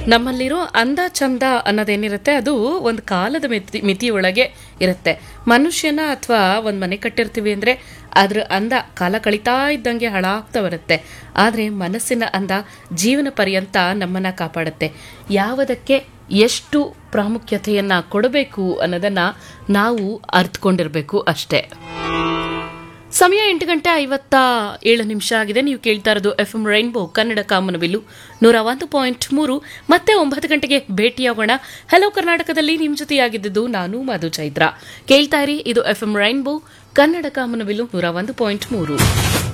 ನಮ್ಮಲ್ಲಿರೋ ಅಂದ ಚಂದ ಅನ್ನೋದೇನಿರುತ್ತೆ ಅದು ಒಂದು ಕಾಲದ ಮಿತಿ ಮಿತಿಯೊಳಗೆ ಇರುತ್ತೆ ಮನುಷ್ಯನ ಅಥವಾ ಒಂದು ಮನೆ ಕಟ್ಟಿರ್ತೀವಿ ಅಂದರೆ ಅದ್ರ ಅಂದ ಕಾಲ ಕಳೀತಾ ಇದ್ದಂಗೆ ಹಾಳಾಗ್ತಾ ಬರುತ್ತೆ ಆದರೆ ಮನಸ್ಸಿನ ಅಂದ ಜೀವನ ಪರ್ಯಂತ ನಮ್ಮನ್ನು ಕಾಪಾಡುತ್ತೆ ಯಾವುದಕ್ಕೆ ಎಷ್ಟು ಪ್ರಾಮುಖ್ಯತೆಯನ್ನು ಕೊಡಬೇಕು ಅನ್ನೋದನ್ನು ನಾವು ಅರ್ಥಕೊಂಡಿರಬೇಕು ಅಷ್ಟೇ ಸಮಯ ಎಂಟು ಗಂಟೆ ಐವತ್ತ ಏಳು ನಿಮಿಷ ಆಗಿದೆ ನೀವು ಕೇಳ್ತಾ ಇರೋದು ಎಫ್ ಎಂ ರೈನ್ಬೋ ಕನ್ನಡ ಕಾಮನಬಿಲ್ಲು ನೂರ ಒಂದು ಪಾಯಿಂಟ್ ಮೂರು ಮತ್ತೆ ಒಂಬತ್ತು ಗಂಟೆಗೆ ಭೇಟಿಯಾಗೋಣ ಹಲೋ ಕರ್ನಾಟಕದಲ್ಲಿ ನಿಮ್ಮ ಜೊತೆಯಾಗಿದ್ದು ನಾನು ಮಧು ಚೈತ್ರ ಕೇಳ್ತಾ ಇರಿ ಇದು ಎಫ್ ಎಂ ರೈನ್ಬೋ ಕನ್ನಡ ಕಾಮನಬಿಲ್ಲು ನೂರ ಒಂದು ಪಾಯಿಂಟ್ ಮೂರು